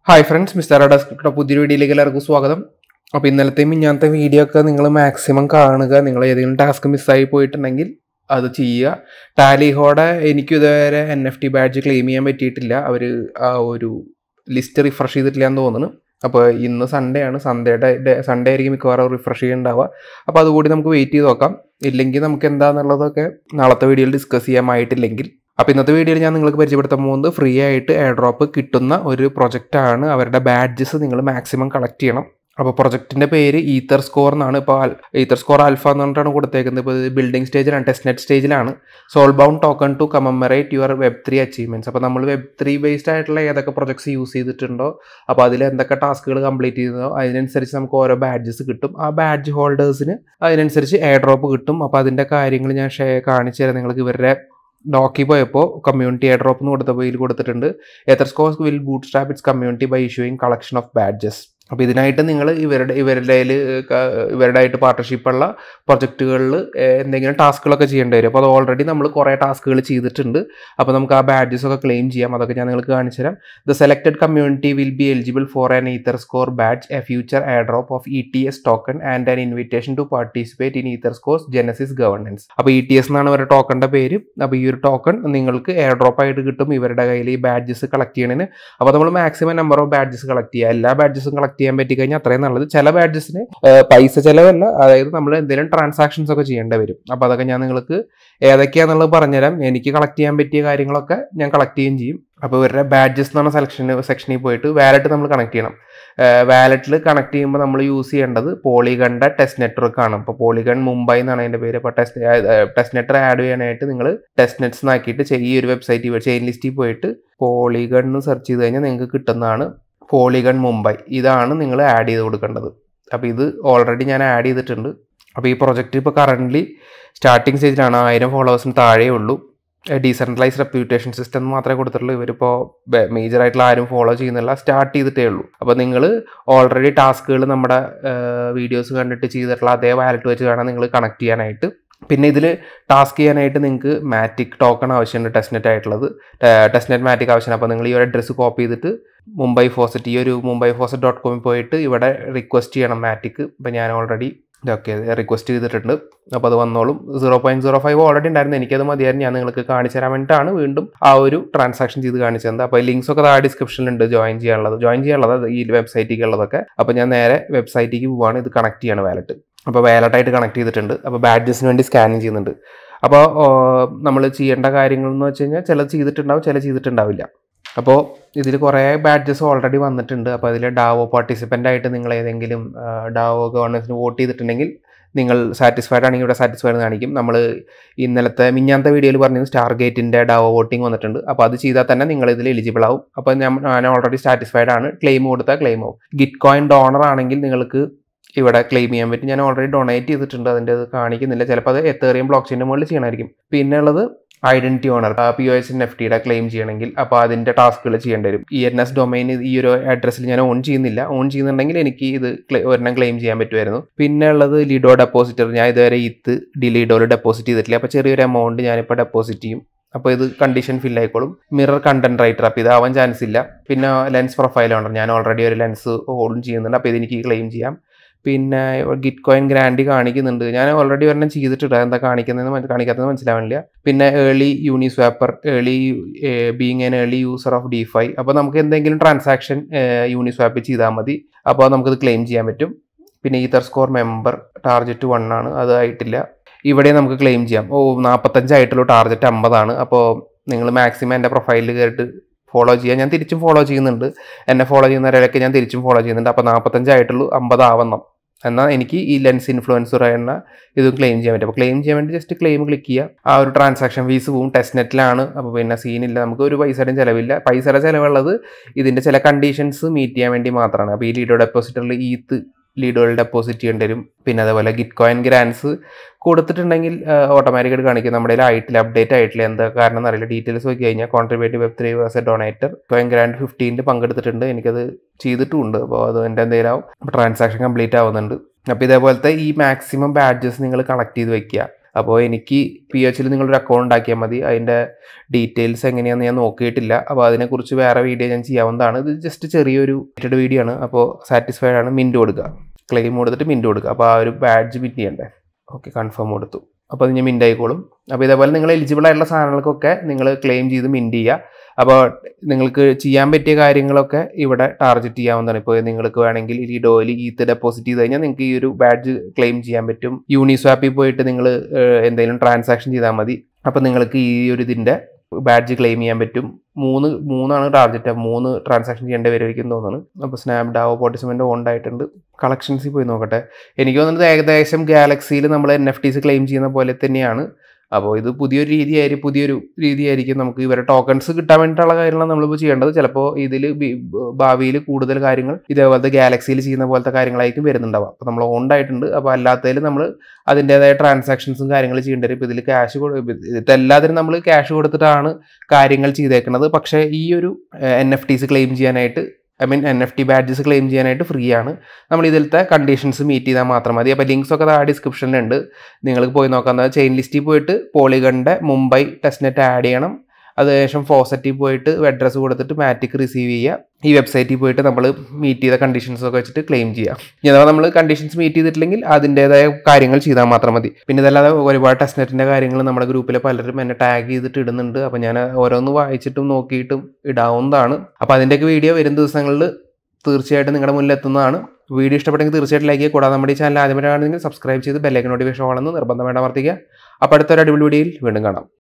hi friends mister ഡെസ്ക്രിപ്റ്റോ പുതിയൊരു വീഡിയോയിലേക്ക് എല്ലാവർക്കും സ്വാഗതം അപ്പോൾ ഇന്നലത്തെ മിഞ്ഞാന്നത്തെ വീഡിയോ ഒക്കെ നിങ്ങൾ മാക്സിമം കാണുക നിങ്ങൾ ഏതെങ്കിലും ടാസ്ക് മിസ്സായി പോയിട്ടുണ്ടെങ്കിൽ അത് ചെയ്യുക ടാലിഹോടെ എനിക്കും ഇതുവരെ N F T badge claim ചെയ്യാൻ പറ്റിയിട്ടില്ല അവർ ആ ഒരു ലിസ്റ്റ് റിഫ്രഷ് ചെയ്തിട്ടില്ല എന്ന് തോന്നുന്നു അപ്പോൾ ഇന്ന് സൺഡേ ആണ് സൺഡേയുടെ സൺഡേ ആയിരിക്കും മിക്കവാറും റിഫ്രഷ് ചെയ്യുന്നുണ്ടാവുക അപ്പോൾ അതുകൂടി നമുക്ക് വെയിറ്റ് ചെയ്ത് നോക്കാം ഇല്ലെങ്കിൽ നമുക്ക് എന്താണെന്നുള്ളതൊക്കെ നാളത്തെ വീഡിയോയിൽ ഡിസ്കസ് ചെയ്യാമായിട്ടില്ലെങ്കിൽ അപ്പോൾ ഇന്നത്തെ വീഡിയോയിൽ ഞാൻ നിങ്ങൾക്ക് പരിചയപ്പെടുത്താൻ പോകുന്നത് ഫ്രീ ആയിട്ട് എയർ ഡ്രോപ്പ് കിട്ടുന്ന ഒരു പ്രൊജക്റ്റാണ് അവരുടെ ബാഡ്ജസ് നിങ്ങൾ മാക്സിമം കളക്ട് ചെയ്യണം അപ്പോൾ പ്രൊജക്റ്റിൻ്റെ പേര് ഈത്തർ സ്കോർ എന്നാണ് ഇപ്പോൾ ഈത്തർ സ്കോർ ആൽഫ എന്ന് പറഞ്ഞിട്ടാണ് കൊടുത്തേക്കുന്നത് ഇപ്പോൾ ഇത് ബിൽഡിംഗ് സ്റ്റേജിലാണ് ടെസ്റ്റ് നെറ്റ് സ്റ്റേജിലാണ് soul bound token to commemorate your web three achievements അപ്പോൾ നമ്മൾ വെബ് ത്രീ ബേസ്ഡ് ആയിട്ടുള്ള ഏതൊക്കെ പ്രൊജക്ട്സ് യൂസ് ചെയ്തിട്ടുണ്ടോ അപ്പോൾ അതിൽ എന്തൊക്കെ ടാസ്കുകൾ കംപ്ലീറ്റ് ചെയ്തോ അതിനനുസരിച്ച് നമുക്ക് ഓരോ ബാഡ്ജസ് കിട്ടും ആ ബാഡ്ജ് ഹോൾഡേഴ്സിന് അതിനനുസരിച്ച് എയർ ഡ്രോപ്പ് കിട്ടും അപ്പോൾ അതിൻ്റെ കാര്യങ്ങൾ ഞാൻ ഷെയർ കാണിച്ചു തരാം നിങ്ങൾക്ക് ഇവരുടെ ഡോക്കി പോയപ്പോൾ കമ്മ്യൂണിറ്റി എയർ ഡ്രോപ്പ് എന്ന് കൊടുത്തപ്പോൾ ഇതിൽ കൊടുത്തിട്ടുണ്ട് എത്ര scores will bootstrap its community by issuing collection of badges അപ്പോൾ ഇതിനായിട്ട് നിങ്ങൾ ഇവരുടെ ഇവരുടെ ഇവരുടെ ആയിട്ട് പാർട്ട്ണർഷിപ്പുള്ള പ്രൊജക്റ്റുകളിൽ എന്തെങ്കിലും ടാസ്കുകളൊക്കെ ചെയ്യേണ്ടി വരും അപ്പോൾ അത് ഓൾറെഡി നമ്മൾ കുറേ ടാസ്കുകൾ ചെയ്തിട്ടുണ്ട് അപ്പോൾ നമുക്ക് ആ ബാഡ്ജസ് ഒക്കെ ക്ലെയിം ചെയ്യാം അതൊക്കെ ഞാൻ നിങ്ങൾക്ക് കാണിച്ചു തരാം the selected community will be eligible for an Ether score badge a future airdrop of E T S token and an invitation to participate in Ether scores genesis governance അപ്പോൾ E T S എന്നാണ് ഇവരുടെ ടോക്കണിൻ്റെ പേര് അപ്പോൾ ഈ ഒരു token നിങ്ങൾക്ക് air drop ആയിട്ട് കിട്ടും ഇവരുടെ കയ്യിൽ ഈ ബാഡ്ജസ് കളക്ട് ചെയ്യണതിന് അപ്പോൾ നമ്മൾ maximum number of badges collect ചെയ്യുക എല്ലാ ബാഡ്ജസും കളക്ട് ചെയ്യാൻ പറ്റി കഴിഞ്ഞാൽ അത്രയും നല്ലത് ചില ബാഡ്ജസിന് പൈസ ചിലവല്ല അതായത് നമ്മൾ എന്തെങ്കിലും ട്രാൻസാക്ഷൻസ് ഒക്കെ ചെയ്യേണ്ടി വരും അപ്പോൾ അതൊക്കെ ഞാൻ നിങ്ങൾക്ക് ഏതൊക്കെയാണെന്നുള്ളത് പറഞ്ഞുതരാം എനിക്ക് കളക്ട് ചെയ്യാൻ പറ്റിയ കാര്യങ്ങളൊക്കെ ഞാൻ കളക്ട് ചെയ്യുകയും ചെയ്യും അപ്പോൾ ഇവരുടെ ബാഡ്ജസ് എന്ന് പറഞ്ഞ സെലക്ഷൻ സെക്ഷനിൽ പോയിട്ട് വാലറ്റ് നമ്മൾ കണക്ട് ചെയ്യണം വാലറ്റിൽ കണക്ട് ചെയ്യുമ്പോൾ നമ്മൾ യൂസ് ചെയ്യേണ്ടത് പോളിഗണിൻ്റെ ടെസ്റ്റ് നെറ്റ്വർക്ക് ആണ് അപ്പോൾ പോളിഗൺ മുംബൈ എന്നാണ് അതിൻ്റെ പേര് അപ്പോൾ ടെസ്റ്റ് ടെസ്റ്റ് നെറ്റർ ആഡ് ചെയ്യാനായിട്ട് നിങ്ങൾ ടെസ്റ്റ് നെറ്റ്സ് നാക്കിയിട്ട് ഈ ഒരു വെബ്സൈറ്റിൽ ചെയിൻ ലിസ്റ്റിൽ പോയിട്ട് പോളിഗൺ എന്ന് സെർച്ച് ചെയ്ത് കഴിഞ്ഞാൽ നിങ്ങൾക്ക് കിട്ടുന്നതാണ് പോളിഗൺ മുംബൈ ഇതാണ് നിങ്ങൾ ആഡ് ചെയ്ത് കൊടുക്കേണ്ടത് അപ്പോൾ ഇത് ഓൾറെഡി ഞാൻ ആഡ് ചെയ്തിട്ടുണ്ട് അപ്പോൾ ഈ പ്രൊജക്റ്റ് ഇപ്പോൾ കറൻ്റ്ലി സ്റ്റാർട്ടിംഗ് സ്റ്റേജിലാണ് ആയിരം ഫോളോവേഴ്സിന് താഴെ ഉള്ളൂ ഡീസെൻട്രലൈസ് റെപ്യൂട്ടേഷൻ സിസ്റ്റം മാത്രമേ കൊടുത്തിട്ടുള്ളൂ ഇവരിപ്പോൾ മേജർ ആയിട്ടുള്ള ആരും ഫോളോ ചെയ്യുന്നില്ല സ്റ്റാർട്ട് ചെയ്തിട്ടേ ഉള്ളൂ അപ്പോൾ നിങ്ങൾ ഓൾറെഡി ടാസ്കുകൾ നമ്മുടെ വീഡിയോസ് കണ്ടിട്ട് ചെയ്തിട്ടുള്ള അതേ വാലറ്റ് വെച്ച് വേണം നിങ്ങൾ കണക്ട് ചെയ്യാനായിട്ട് പിന്നെ ഇതിൽ ടാസ്ക് ചെയ്യാനായിട്ട് നിങ്ങൾക്ക് മാറ്റിക് ടോക്കൺ ആവശ്യമുണ്ട് ടെസ്റ്റ് നെറ്റ് ആയിട്ടുള്ളത് ടെസ്റ്റ് നെറ്റ് മാറ്റിക് ആവശ്യമാണ് അപ്പോൾ നിങ്ങൾ ഈ ഒരു അഡ്രസ്സ് കോപ്പി ചെയ്തിട്ട് മുംബൈ ഫോസറ്റ് ഈ ഒരു മുംബൈ ഫോസറ്റ് ഡോട്ട് കോമിൽ പോയിട്ട് ഇവിടെ റിക്വസ്റ്റ് ചെയ്യണം മാറ്റിക് ഇപ്പോൾ ഞാൻ ഓൾറെഡി ഓക്കെ റിക്വസ്റ്റ് ചെയ്തിട്ടുണ്ട് അപ്പോൾ അത് വന്നോളും zero point zero five already ഉണ്ടായിരുന്നു എനിക്കത് മതിയായിരുന്നു ഞാൻ നിങ്ങൾക്ക് കാണിച്ചു തരാൻ വേണ്ടിയിട്ടാണ് വീണ്ടും ആ ഒരു ട്രാൻസാക്ഷൻ ചെയ്ത് കാണിച്ചത് അപ്പോൾ ലിങ്ക്സ് ഒക്കെ താഴെ ഡിസ്ക്രിപ്ഷനിലുണ്ട് ജോയിൻ ചെയ്യാനുള്ളത് ജോയിൻ ചെയ്യാനുള്ളത് ഈ വെബ്സൈറ്റിലേക്ക് ഉള്ളതൊക്കെ അപ്പോൾ ഞാൻ നേരെ വെബ്സൈറ്റിലേക്ക് പോവാണ് ഇത് കണക്ട് ചെയ്യാണ് വാലറ്റ് അപ്പോൾ വാലറ്റായിട്ട് കണക്ട് ചെയ്തിട്ടുണ്ട് അപ്പോൾ ബാഡ്ജസിന് വേണ്ടി സ്കാനിങ് ചെയ്യുന്നുണ്ട് അപ്പോൾ നമ്മൾ ചെയ്യേണ്ട കാര്യങ്ങൾ എന്ന് വെച്ച് കഴിഞ്ഞാൽ ചിലത് ചെയ്തിട്ടുണ്ടാവും ചില ചെയ്തിട്ടുണ്ടാവില്ല അപ്പോൾ ഇതിൽ കുറേ ബാഡ്ജസ് ഓൾറെഡി വന്നിട്ടുണ്ട് അപ്പോൾ അതിൽ ഡാവോ പാർട്ടിസിപ്പൻ്റ് ആയിട്ട് നിങ്ങൾ ഏതെങ്കിലും ഡാവോ ഗവർണൻസിന് വോട്ട് ചെയ്തിട്ടുണ്ടെങ്കിൽ നിങ്ങൾ സാറ്റിസ്ഫൈഡ് ആണെങ്കിൽ ഇവിടെ സാറ്റിസ്ഫൈഡ് കാണിക്കും നമ്മൾ ഇന്നലത്തെ മിഞ്ഞാന്നത്തെ വീഡിയോയിൽ പറഞ്ഞത് സ്റ്റാർ ഗേറ്റിൻ്റെ ഡാവോ വോട്ടിംഗ് വന്നിട്ടുണ്ട് അപ്പോൾ അത് ചെയ്താൽ തന്നെ നിങ്ങൾ ഇതിൽ എലിജിബിൾ ആവും അപ്പോൾ ഞാൻ ഞാൻ ഓൾറെഡി സാറ്റിസ്ഫൈഡ് ആണ് ക്ലെയിം കൊടുത്താൽ ക്ലെയിം ആവും ഗിറ്റ് കോയിൻ ഡോണർ ആണെങ്കിൽ നിങ്ങൾക്ക് ഇവിടെ ക്ലെയിം ചെയ്യാൻ പറ്റും ഞാൻ ഓൾറെഡി ഡൊണേറ്റ് ചെയ്തിട്ടുണ്ട് അതിൻ്റെ അത് കാണിക്കുന്നില്ല ചിലപ്പോൾ അത് എത്തേറിയം ബ്ലോക്ക് ചെയിൻ്റെ മുകളിൽ ചെയ്യണമായിരിക്കും പിന്നെ ഉള്ളത് identity owner P O S N F ടിയുടെ ക്ലെയിം ചെയ്യണമെങ്കിൽ അപ്പോൾ അതിൻ്റെ ടാസ്കുകൾ ചെയ്യേണ്ടി വരും ഇ എൻ എസ് ഡൊമൈൻ ഈ ഒരു അഡ്രസ്സിൽ ഞാൻ ഓൺ ചെയ്യുന്നില്ല ഓൺ ചെയ്യുന്നുണ്ടെങ്കിൽ എനിക്ക് ഇത് ഒരെണ്ണം ക്ലെയിം ചെയ്യാൻ പറ്റുമായിരുന്നു പിന്നെ ഉള്ളത് ലിഡോ ഡെപ്പോസിറ്റർ ഞാൻ ഇതുവരെ ഇത്ത് ഡി ലിഡോയിൽ ഡെപ്പോസിറ്റ് ചെയ്തിട്ടില്ല അപ്പോൾ ചെറിയൊരു എമൗണ്ട് ഞാനിപ്പോൾ ഡെപ്പോസിറ്റ് ചെയ്യും അപ്പോൾ ഇത് കണ്ടീഷൻ ഫിൽ ആയിക്കോളും മിറർ കണ്ടന്റ് റൈറ്റർ അപ്പോൾ ഇതാവാൻ ചാൻസ് ഇല്ല പിന്നെ ലെൻസ് പ്രൊഫൈൽ ഓണർ ഞാൻ ഓൾറെഡി ഒരു ലെൻസ് ഹോൾഡ് ചെയ്യുന്നുണ്ട് അപ്പോൾ ഇത് എനിക്ക് ക്ലെയിം ചെയ്യാം പിന്നെ ഗിറ്റ് കോയിൻ ഗ്രാൻഡി കാണിക്കുന്നുണ്ട് ഞാൻ ഓൾറെഡി ഒരെണ്ണം ചെയ്തിട്ടുണ്ട് എന്താ കാണിക്കുന്നതെന്ന് കാണിക്കാത്തതെന്ന് മനസ്സിലാവണില്ല പിന്നെ early Uniswapper early being an early user of DeFi അപ്പോൾ നമുക്ക് എന്തെങ്കിലും ട്രാൻസാക്ഷൻ യൂണിസ്വാപ്പ് ചെയ്താൽ മതി അപ്പോൾ നമുക്കത് ക്ലെയിം ചെയ്യാൻ പറ്റും പിന്നെ Ether score member target one ആണ് അത് ആയിട്ടില്ല ഇവിടെ നമുക്ക് ക്ലെയിം ചെയ്യാം ഓ നാൽപ്പത്തഞ്ചായിട്ടുള്ള ടാർഗറ്റ് അമ്പതാണ് അപ്പോൾ നിങ്ങൾ മാക്സിമം എൻ്റെ പ്രൊഫൈലിൽ കയറിയിട്ട് ഫോളോ ചെയ്യുക ഞാൻ തിരിച്ചും ഫോളോ ചെയ്യുന്നുണ്ട് എന്നെ ഫോളോ ചെയ്യുന്നവരൊക്കെ ഞാൻ തിരിച്ചും ഫോളോ ചെയ്യുന്നുണ്ട് അപ്പോൾ നാൽപ്പത്തഞ്ചായിട്ടുള്ളൂ അമ്പതാവണം എന്നാൽ എനിക്ക് ഈ ലെൻസ് ഇൻഫ്ലുവൻസർ എന്ന ഇതും ക്ലെയിം ചെയ്യാൻ പറ്റും അപ്പോൾ ക്ലെയിം ചെയ്യാൻ വേണ്ടി ജസ്റ്റ് ക്ലെയിം ക്ലിക്ക് ചെയ്യുക ആ ഒരു ട്രാൻസാക്ഷൻ ഫീസ് പോവും ടെസ്റ്റ് നെറ്റിലാണ് അപ്പോൾ പിന്നെ സീനില്ല നമുക്ക് ഒരു പൈസയുടെയും ചിലവില്ല പൈസയുടെ ചിലവുള്ളത് ഇതിൻ്റെ ചില കണ്ടീഷൻസ് മീറ്റ് ചെയ്യാൻ വേണ്ടി മാത്രമാണ് അപ്പോൾ ഈ ലീഡോ ഡെപ്പോസിറ്ററിൽ ഈത്ത് ലീഡുകൾ ഡെപ്പോസിറ്റ് ചെയ്യേണ്ടി വരും പിന്നെ അതേപോലെ ഗിറ്റ് കോയിൻ ഗ്രാൻസ് കൊടുത്തിട്ടുണ്ടെങ്കിൽ ഓട്ടോമാറ്റിക്കായിട്ട് കാണിക്കും നമ്മുടെ ആയിട്ടില്ല അപ്ഡേറ്റ് ആയിട്ടില്ല എന്താ കാരണം എന്നറിയില്ല ഡീറ്റെയിൽസ് നോക്കി കഴിഞ്ഞാൽ contributive web three verse donator coin grant ഫിഫ്റ്റീനിൽ പങ്കെടുത്തിട്ടുണ്ട് എനിക്കത് ചെയ്തിട്ടുമുണ്ട് അപ്പോൾ അത് എൻ്റെ എന്തെങ്കിലും ട്രാൻസാക്ഷൻ കംപ്ലീറ്റ് ആവുന്നുണ്ട് അപ്പോൾ ഇതേപോലത്തെ ഈ മാക്സിമം ബാഡ്ജസ് നിങ്ങൾ കളക്ട് ചെയ്ത് വെക്കുക അപ്പോൾ എനിക്ക് പി എച്ചിൽ നിങ്ങളൊരു അക്കൗണ്ട് ഉണ്ടാക്കിയാൽ മതി അതിൻ്റെ ഡീറ്റെയിൽസ് എങ്ങനെയാണെന്ന് ഞാൻ നോക്കിയിട്ടില്ല അപ്പോൾ അതിനെക്കുറിച്ച് വേറെ വീഡിയോ ഞാൻ ചെയ്യാവുന്നതാണ് ഇത് ജസ്റ്റ് ചെറിയൊരു വീഡിയോ ആണ് അപ്പോൾ സാറ്റിസ്ഫൈഡ് ആണ് മിൻറ്റ് കൊടുക്കുക ക്ലെയിം കൊടുത്തിട്ട് മിൻറ്റ് കൊടുക്കുക അപ്പോൾ ആ ഒരു ബാഡ്ജ് മിൻറ്റ് ചെയ്യണ്ടേ ഓക്കെ കൺഫേം കൊടുത്തു അപ്പോൾ അത് ഞാൻ മിൻ്റ് ആയിക്കോളും അപ്പോൾ ഇതേപോലെ നിങ്ങൾ എലിജിബിൾ ആയിട്ടുള്ള സാധനങ്ങൾക്കൊക്കെ നിങ്ങൾ ക്ലെയിം ചെയ്ത് മിൻറ്റ് ചെയ്യുക അപ്പോൾ നിങ്ങൾക്ക് ചെയ്യാൻ പറ്റിയ കാര്യങ്ങളൊക്കെ ഇവിടെ ടാർഗറ്റ് ചെയ്യാവുന്നതാണ് ഇപ്പോൾ നിങ്ങൾക്ക് വേണമെങ്കിൽ ഈ ഡോയിൽ ഈത്ത് ഡെപ്പോസിറ്റ് ചെയ്ത് കഴിഞ്ഞാൽ നിങ്ങൾക്ക് ഈ ഒരു ബാഡ്ജ് ക്ലെയിം ചെയ്യാൻ പറ്റും യൂണിസ്വാപ്പിൽ പോയിട്ട് നിങ്ങൾ എന്തെങ്കിലും ട്രാൻസാക്ഷൻ ചെയ്താൽ മതി അപ്പോൾ നിങ്ങൾക്ക് ഈ ഒരു ഇതിൻ്റെ ബാഡ്ജ് ക്ലെയിം ചെയ്യാൻ പറ്റും മൂന്ന് മൂന്നാണ് ടാർഗറ്റ് മൂന്ന് ട്രാൻസാക്ഷൻ ചെയ്യേണ്ടി വരുമായിരിക്കും തോന്നുന്നു അപ്പോൾ സ്നാപ് ഡാവോ പോട്ടിസ്മെൻ്റ് ഓൺ ആയിട്ടുണ്ട് കളക്ഷൻസിൽ പോയി നോക്കട്ടെ എനിക്ക് തോന്നുന്നത് ഏകദേശം ഗാലക്സിയിൽ നമ്മൾ എൻ എഫ് ടീസ് ക്ലെയിം ചെയ്യുന്ന പോലെ തന്നെയാണ് അപ്പോൾ ഇത് പുതിയൊരു രീതിയായിരിക്കും പുതിയൊരു രീതിയായിരിക്കും നമുക്ക് ഇവരെ ടോക്കൺസ് കിട്ടാൻ വേണ്ടിയിട്ടുള്ള കാര്യങ്ങളാണ് നമ്മളിപ്പോൾ ചെയ്യേണ്ടത് ചിലപ്പോൾ ഇതിൽ ഭാവിയിൽ കൂടുതൽ കാര്യങ്ങൾ ഇതേപോലത്തെ ഗാലക്സിയിൽ ചെയ്യുന്ന പോലത്തെ കാര്യങ്ങളായിരിക്കും വരുന്നുണ്ടാവുക അപ്പോൾ നമ്മൾ ഓൺ ആയിട്ടുണ്ട് അപ്പോൾ അല്ലാത്തതിൽ നമ്മൾ അതിൻ്റേതായ ട്രാൻസാക്ഷൻസും കാര്യങ്ങൾ ചെയ്യേണ്ടി വരും ഇപ്പോൾ ഇതിൽ ക്യാഷ് ഇതെല്ലാത്തിനും നമ്മൾ ക്യാഷ് കൊടുത്തിട്ടാണ് കാര്യങ്ങൾ ചെയ്തേക്കുന്നത് പക്ഷേ ഈ ഒരു എൻ എഫ് ടീസ് ക്ലെയിം ചെയ്യാനായിട്ട് I mean N F T badges claim ചെയ്യാനായിട്ട് ഫ്രീ ആണ് നമ്മൾ ഇതിലത്തെ കണ്ടീഷൻസ് മീറ്റ് ചെയ്താൽ മാത്രം മതി അപ്പോൾ ലിങ്ക്സ് ഒക്കെ താഴെ ഡിസ്ക്രിപ്ഷനിലുണ്ട് നിങ്ങൾക്ക് പോയി നോക്കാം ചെയിൻ ലിസ്റ്റിൽ പോയിട്ട് പോളിഗണിൻ്റെ മുംബൈ ടെസ്റ്റ് നെറ്റ് ആഡ് ചെയ്യണം അതിനുശേഷം ഫോസറ്റിൽ പോയിട്ട് അഡ്രസ്സ് കൊടുത്തിട്ട് മാറ്റിക് റിസീവ് ചെയ്യുക ഈ വെബ്സൈറ്റിൽ പോയിട്ട് നമ്മൾ മീറ്റ് ചെയ്ത കണ്ടീഷൻസ് ഒക്കെ വെച്ചിട്ട് ക്ലെയിം ചെയ്യുക ഇനി അഥവാ നമ്മൾ കണ്ടീഷൻസ് മീറ്റ് ചെയ്തിട്ടില്ലെങ്കിൽ അതിൻ്റേതായ കാര്യങ്ങൾ ചെയ്താൽ മാത്രം മതി പിന്നെ ഇതല്ലാതെ ഒരുപാട് ടെസ്റ്റ് നെറ്റിൻ്റെ കാര്യങ്ങൾ നമ്മുടെ ഗ്രൂപ്പിൽ പലരും എന്നെ ടാഗ് ചെയ്തിട്ട് ഇടുന്നുണ്ട് അപ്പോൾ ഞാൻ ഓരോന്ന് വായിച്ചിട്ടും നോക്കിയിട്ടും ഇടാവുന്നതാണ് അപ്പോൾ അതിൻ്റെയൊക്കെ വീഡിയോ വരും ദിവസങ്ങളിൽ തീർച്ചയായിട്ടും നിങ്ങളുടെ മുന്നിൽ എത്തുന്നതാണ് വീഡിയോ ഇഷ്ടപ്പെട്ടെങ്കിൽ തീർച്ചയായിട്ടും ലൈക്ക് ചെയ്യുക കൂടാതെ നമ്മുടെ ഈ ചാനൽ ആദ്യമായിട്ടാണെങ്കിൽ സബ്സ്ക്രൈബ് ചെയ്ത് ബെല്ലൈക്കൻ നോട്ടിഫിക്കേഷൻ ഓണെന്ന് നിർബന്ധം വേണ്ട വർത്തിക്കുക അപ്പോൾ അടുത്തൊരു അടിപൊളി വീഡിയോയിൽ വീണ്ടും കാണാം